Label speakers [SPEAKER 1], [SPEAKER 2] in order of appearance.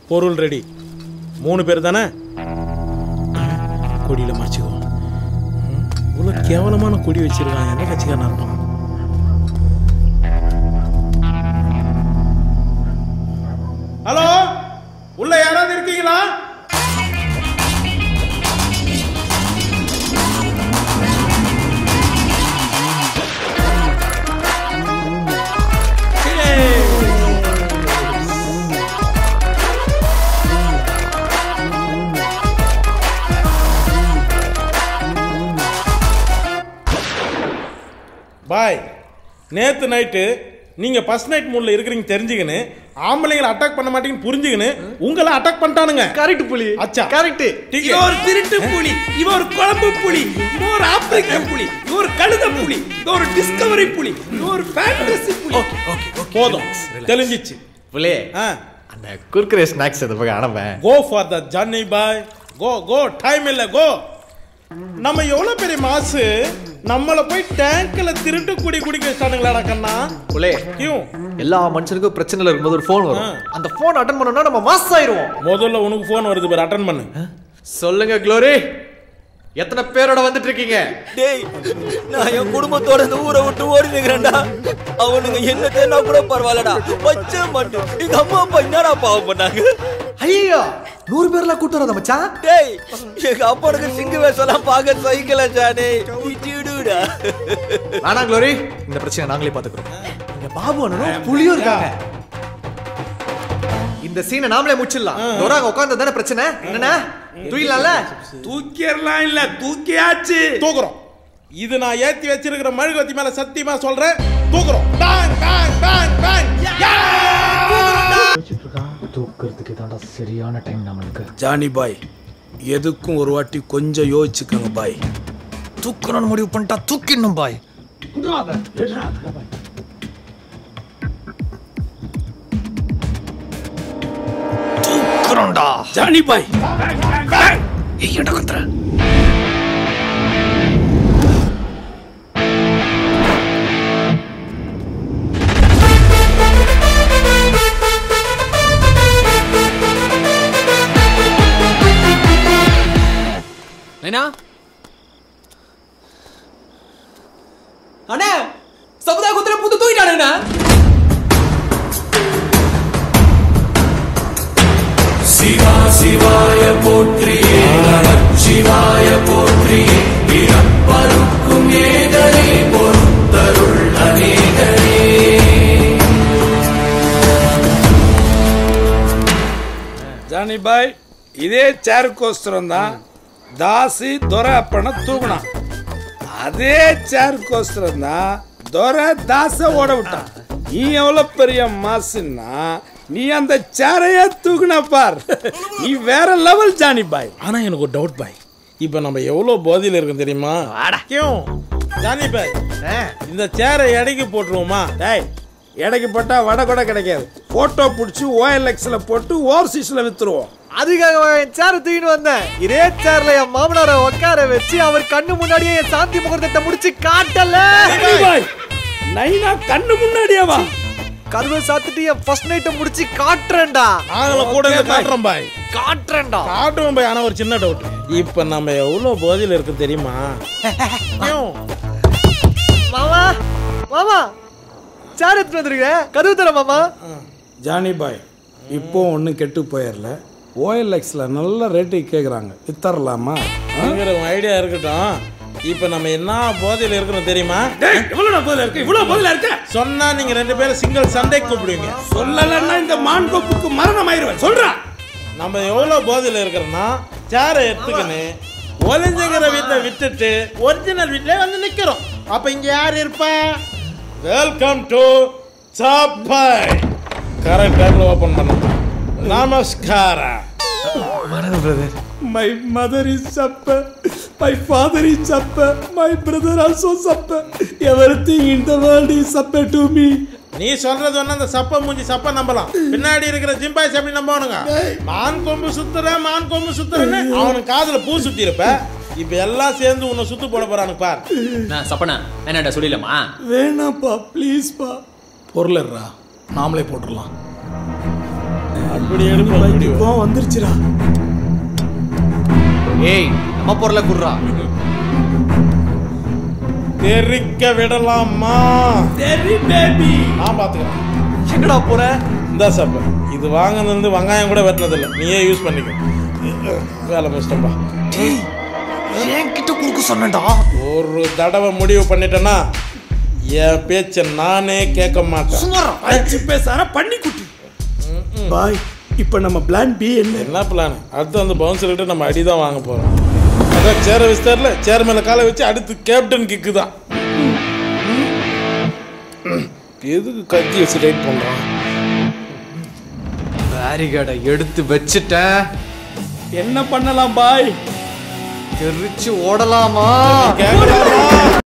[SPEAKER 1] பொருள் ரெடி மூணு பேர் தானே கொடியில் மறைச்சிக்குவோம் ம், இவ்வளோ கேவலமான கொடி வச்சிருக்கான் எந்த கட்சிக்காரனா இருப்பான் ஹலோ உள்ள யாராவது இருக்கீங்களா பாய் நேத்து நைட்டு நீங்க ஃபர்ஸ்ட் நைட் மூட்ல இருக்கிறீங்க தெரிஞ்சுக்கின்னு ஆம்பளைங்களை அட்டாக் பண்ண மாட்டீங்கன்னு புரிஞ்சுக்கின்னு உங்களை அட்டாக் பண்ணிட்டானுங்க
[SPEAKER 2] கரெக்ட் புலி
[SPEAKER 1] அச்சா
[SPEAKER 2] கரெக்ட்
[SPEAKER 3] இவன் ஒரு திருட்டு புலி இவன் ஒரு குழம்பு புலி இவன் ஒரு ஆப்பிரிக்க புலி இவன் ஒரு கழுத புலி இவன் ஒரு டிஸ்கவரி புலி இவன் ஒரு ஃபேண்டசி புலி
[SPEAKER 1] போதும் தெளிஞ்சிச்சு
[SPEAKER 2] புலி
[SPEAKER 1] ஆ
[SPEAKER 2] அந்த குர்குரே ஸ்நாக்ஸ் இந்த பக்கம் அனுப்பேன்
[SPEAKER 1] go for the Johnny boy go go time இல்ல கோ நம்ம எவ்வளவு பெரிய மாசு நம்மள போய் டேங்க்ல திருட்டு குடி குடிக்க வச்சானுங்களாடா கண்ணா
[SPEAKER 2] புலே
[SPEAKER 1] கியூ
[SPEAKER 2] எல்லா மனுஷனுக்கும் பிரச்சனைல இருக்கும்போது ஒரு ஃபோன் வரும்
[SPEAKER 1] ஆ.
[SPEAKER 2] அந்த ஃபோன் அட்டன் பண்ணோம்னா நம்ம மாஸ் ஆயிருவோம்
[SPEAKER 1] முதல்ல உனக்கு ஃபோன் வருது பாரு அட்டன் பண்ணு
[SPEAKER 2] சொல்லுங்க க்ளோரி எத்தனை பேரோட வந்துட்டு இருக்கீங்க
[SPEAKER 4] டேய் நான் என் குடும்பத்தோட இந்த ஊரை விட்டு ஓடி நிக்கிறேன்டா அவனுங்க என்ன தேனா கூட பரவாயில்லடா வச்ச மாட்டேன் எங்க அம்மா அப்பா என்னடா பாவம் பண்ணாங்க
[SPEAKER 2] ஐயோ நூறு பேர்ல கூட்டு வரத மச்சான்
[SPEAKER 4] டேய் எங்க அப்பாவுக்கு சிங்கு வேஷம்லாம் பார்க்க சைக்கிள ஜானே திட்டிடுடா
[SPEAKER 2] வேணா க்ளோரி இந்த பிரச்சனை நாங்களே பாத்துக்கிறோம் இங்க பாபு அண்ணனும் புலியும் இருக்காங்க இந்த சீனை நாமளே முடிச்சிடலாம் டோராங்க உட்கார்ந்து தானே பிரச்சனை என்னண்ணா தூயிலாம்ல
[SPEAKER 3] தூக்கிடலாம் இல்ல தூக்கியாச்சு
[SPEAKER 1] தூக்குறோம் இது நான் ஏத்தி வச்சிருக்கிற மெழுகுவத்தி மேல சத்தியமா சொல்றேன் தூக்குறோம் பேங் பேங் பேங் பேங்
[SPEAKER 5] தூக்கிறதுக்கு தான்டா சரியான டைம் நம்மளுக்கு
[SPEAKER 3] ஜானி பாய் எதுக்கும் ஒரு வாட்டி கொஞ்சம் யோசிச்சுக்கோங்க பாய்
[SPEAKER 2] தூக்கணும்னு முடிவு பண்ணிட்டா தூக்கிடணும் பாய் தூக்குறோம்டா
[SPEAKER 3] ஜானி பாய்
[SPEAKER 2] ஏய் என்ன கத்துற
[SPEAKER 4] என்ன அண்ணே சமுதாய குத்துல புத்து தூக்கிட்டானே
[SPEAKER 3] ஜானி பாய் இதே சேருக்கோஸ்தரம் தான் தாசி துரை அப்பனை தூக்குனான் அதே சேருக்கோஸ்தரம் தான் துரை தாச ஓட விட்டான் நீ எவ்வளவு பெரிய மாசுன்னா நீ அந்த சேரையே தூக்குன பார் நீ வேற லெவல் ஜானி பாய்
[SPEAKER 1] ஆனா எனக்கு ஒரு டவுட் பாய் இப்போ நம்ம எவ்வளவு போதையில இருக்கோம் தெரியுமா கியூ ஜானி பாய் இந்த சேரை எடைக்கு போட்டுருவோமா
[SPEAKER 3] டேய் எடைக்கு போட்டா வடை கூட கிடைக்காது போட்டோ பிடிச்சி ஓஎல்எக்ஸ்ல போட்டு ஓவர்சீஸ்ல வித்துருவோம்
[SPEAKER 2] அதுக்காக என் சேர தூக்கிட்டு வந்தேன் இதே சேர்ல என் மாமனாரை உட்கார வச்சு அவர் கண்ணு முன்னாடியே என் சாந்தி முகூர்த்தத்தை முடிச்சு காட்டல
[SPEAKER 3] ஜானி பாய் நைனா கண்ணு முன்னாடியே வா
[SPEAKER 2] கதவை சாத்திட்டு என் ஃபர்ஸ்ட் நைட்டை முடிச்சு காட்டுறேன்டா
[SPEAKER 1] நாங்களும் கூட இருந்து காட்டுறோம் பாய்
[SPEAKER 2] காட்டுறேன்டா
[SPEAKER 1] காட்டுவோம் பாய் ஆனா ஒரு சின்ன டவுட் இப்போ நம்ம எவ்வளவு போதையில இருக்கு தெரியுமா கியூ
[SPEAKER 2] மாமா மாமா சேர் எடுத்துட்டு வந்துருக்கேன் கதவு தர மாமா
[SPEAKER 3] ஜானி பாய் இப்போ ஒன்றும் கெட்டு போயிடல ஓஎல்எக்ஸ்ல நல்ல ரேட்டுக்கு கேட்குறாங்க வித்தரலாமா
[SPEAKER 1] ஐடியா இருக்கட்டும் இப்போ நம்ம என்ன போதையில இருக்கிறோம் தெரியுமா
[SPEAKER 3] எவ்வளோ பதில் இருக்கு இவ்வளோ பதில் இருக்க
[SPEAKER 1] சொன்னா நீங்க ரெண்டு பேரும் சிங்கிள் சண்டை கூப்பிடுவீங்க
[SPEAKER 3] சொல்லலைன்னா இந்த மான் கொப்புக்கு மரணம் ஆயிருவேன் சொல்றா
[SPEAKER 1] நம்ம எவ்வளோ போதையில் இருக்கிறோம்னா சேரை எடுத்துக்கின்னு ஒளிஞ்சுங்கிற வீட்டை விட்டுட்டு ஒரிஜினல் வீட்டிலே வந்து நிற்கிறோம் அப்போ இங்கே யார் இருப்பா வெல்கம் டு சாப்பாய் கரெக்ட் டைமில் ஓப்பன் பண்ண நமஸ்காரம்
[SPEAKER 3] மை மதர் இஸ் சப்ப மை ஃபாதர் இஸ் சப்ப மை பிரதர் ஆல்சோ சப்ப everything in the world is சப்ப டு மீ
[SPEAKER 1] நீ சொல்றது ஒண்ணு அந்த சப்ப மூஞ்சி சப்ப நம்பலாம் பின்னாடி இருக்கிற ஜிம்பாய்ஸ் எப்படி நம்பணுங்க மான் கொம்பு சுத்துற மான் கொம்பு சுத்துறன்னு அவனுக்கு காதுல பூ சுத்தி இருப்ப இப்ப எல்லாம் சேர்ந்து உன்னை சுத்து போட போறானுங்க பார்
[SPEAKER 4] நான் சப்பனா என்னடா சொல்லிடலாமா
[SPEAKER 3] வேணாப்பா ப்ளீஸ்ப்பா பொருளர்றா நாமளே போட்டுடலாம்
[SPEAKER 1] அப்படி எடுப்போம் முடிவு
[SPEAKER 6] கோவம் வந்துருச்சுடா
[SPEAKER 2] ஏய் நம்ம பொருளை குடுறா
[SPEAKER 1] தெரிக்க விடலாமா
[SPEAKER 6] சரி பேபி
[SPEAKER 1] நான் பாத்துக்கிறேன்
[SPEAKER 2] எங்கடா போற
[SPEAKER 1] இந்த சாப்ப இது வாங்கினது வந்து வெங்காயம் கூட வெட்டினதில்லை நீயே யூஸ் பண்ணிக்க வேலை முடிச்சிட்டப்பா
[SPEAKER 2] என்கிட்ட குடுக்க சொன்னடா
[SPEAKER 1] ஒரு தடவை முடிவு பண்ணிட்டேன்னா என் பேச்ச நானே கேட்க மாட்டேன்
[SPEAKER 6] அச்சு பேசார பண்ணி குட்டி பாய் இப்போ நம்ம பிளான் பி என்ன
[SPEAKER 1] என்ன பிளான் அடுத்து வந்து பவுன்சர் கிட்ட நம்ம அடி தான் வாங்க போறோம் அதான் சேர விஸ்தாரில் சேர் மேல காலை வச்சு அடுத்து கேப்டன் கிக்கு தான் எதுக்கு கத்தி வச்சு ரைட் பண்றான்
[SPEAKER 2] பேரிகார்டை எடுத்து வச்சுட்டேன்
[SPEAKER 6] என்ன பண்ணலாம் பாய்
[SPEAKER 2] தெரிச்சு ஓடலாமா
[SPEAKER 1] கேட்கலாமா